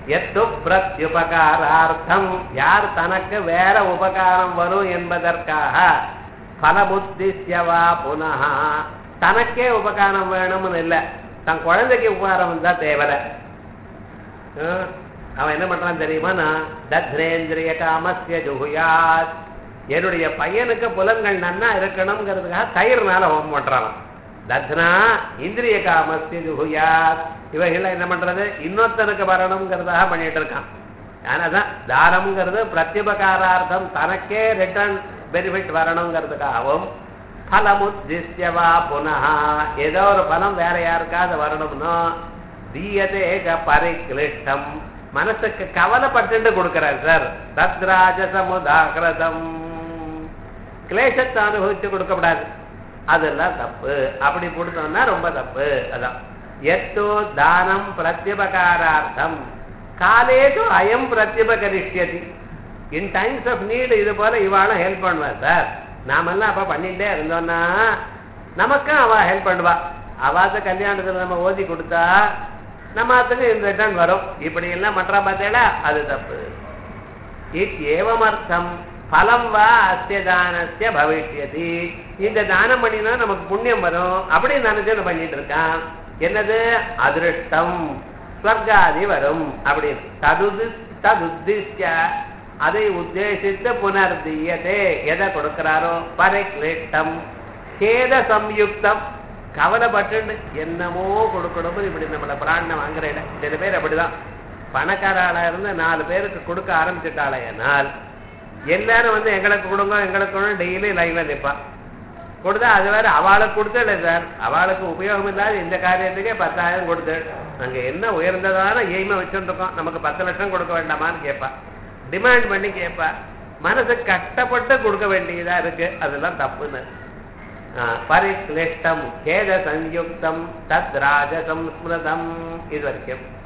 எத்து பிரத்யுபகாரார்த்தம் யார் தனக்கு வேற உபகாரம் வரும் என்பதற்காக பலபுத்திஸ்யவா புனः தனக்கே உபகாரம் வேணும்னு இல்லை தன் குழந்தைக்கு உபகாரம் வந்தா தேவலை ஹம், அவன் என்ன பண்றான் தெரியுமா நான் தத்ரேந்திரிய காமஸ்ய ஜுகுயாத் என்னுடைய பையனுக்கு புலன்கள் நன்னா இருக்கணுங்கிறதுக்காக தயிர்னால ஹோமம் பண்றான் தத்னா இந்திரிய காமஸ்ய ஜுகுயாத் இவைகள் என்ன பண்றது இன்னொருத்தனுக்கு வரணுங்கிறதாக பண்ணிட்டு இருக்கான் ஆனாதான் தானம்ங்கிறது பிரத்யுபகாரார்த்தம் தனக்கே ரிட்டர்ன் பெனிஃபிட் வரணுங்கிறதுக்காகவும் பலமுத்திஸ்யவா புனः ஏதோ ஒரு பலம் வேற யாருக்காவது வரணும்னோ தீயதேக பரிக்லிஷ்டம் மனசுக்கு கவலைப்பட்டு கொடுக்கிறார் சார் தத்ராஜசமுதாகிருதம் கிளேசத்தை அனுபவிச்சு கொடுக்கப்படாது அதெல்லாம் தப்பு அப்படி கொடுத்தோம்னா ரொம்ப தப்பு அதான் எத்தோ தானம் பிரத்யுபகாரார்த்தம் காலேது அயம் பிரத்யுபகரிஷ்யதி இன் டைம்ஸ் ஆஃப் நீடு இது போல இவாளும் ஹெல்ப் பண்ணுவா சார் நாமெல்லாம் அப்ப பண்ணிட்டே இருந்தோம்னா நமக்கும் அவ ஹெல்ப் பண்ணுவா அவாத கல்யாணத்துல நம்ம ஓதி கொடுத்தா நம்ம அதுக்கு இந்த ரிட்டர்ன் வரும் இப்படி எல்லாம் பண்றா பார்த்தேடா அது தப்பு ஏவமர்த்தம் பலம் வா அஸ்ய தானஸ்ய பவிஷ்யதி இந்த தானம் பண்ணினா நமக்கு புண்ணியம் வரும் அப்படின்னு நினைச்சு நான் பண்ணிட்டு இருக்கான் என்னது அதிருஷ்டம் ஸ்வர்காதி வரும் அப்படி ததுது ததுத்திஷ்ய அதை உத்தேசித்து புனர்தீயதே எதை கொடுக்கிறாரோ பரிக்லிஷ்டம் கேத சம்யுக்தம் கவலைப்பட்டு என்னமோ கொடுக்கணும் இப்படி நம்மளை பிராணனை வாங்குற இடம் சில பேர் அப்படிதான் பணக்காராளா இருந்து நாலு பேருக்கு கொடுக்க ஆரம்பிச்சுட்டாளையனால் எல்லாரும் வந்து எங்களுக்கு கொடுங்க எங்களுக்கு கொடுங்க டெய்லி லைன்ல நிற்பா கொடுத்தா அது வேற அவளுக்கு கொடுத்தல சார் அவளுக்கு உபயோகம் இல்லாத இந்த காரியத்துக்கே பத்தாயிரம் கொடுத்து நாங்க என்ன உயர்ந்ததான எய்மை வச்சுருக்கோம் நமக்கு பத்து லட்சம் கொடுக்க வேண்டாமான்னு கேட்பா டிமாண்ட் பண்ணி கேட்பா மனசு கஷ்டப்பட்டு கொடுக்க வேண்டியதா இருக்கு அதெல்லாம் தப்புன்னு பரிக்லிஷ்டம் கேத சயுக்தம் தத் ராஜ சம்ஸ்மிருதம் இது வரைக்கும்